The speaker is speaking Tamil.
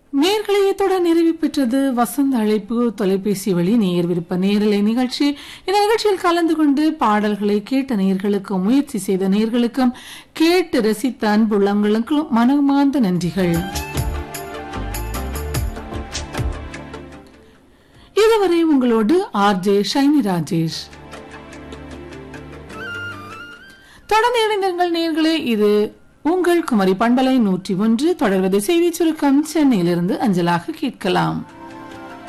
நேர்களையத்துடன் நிறைவு பெற்றது வசந்த அழைப்பு தொலைபேசி வழி நேர் விருப்ப நேரலை நிகழ்ச்சி இந்த நிகழ்ச்சியில் கலந்து கொண்டு பாடல்களை கேட்ட நேர்களுக்கும் முயற்சி செய்த நேர்களுக்கும் கேட்டு ரசித்த அன்புள்ளவங்களுக்கும் மனமார்ந்த நன்றிகள் இதுவரை உங்களோடு ஆர் ஜே ஷைனி ராஜேஷ் தொடர்ந்து இணைந்தங்கள் நேர்களே இது உங்கள் குமரி பண்பலை நூற்றி ஒன்று தொடர்வது செய்தி சுருக்கம் சென்னையிலிருந்து அஞ்சலாக கேட்கலாம்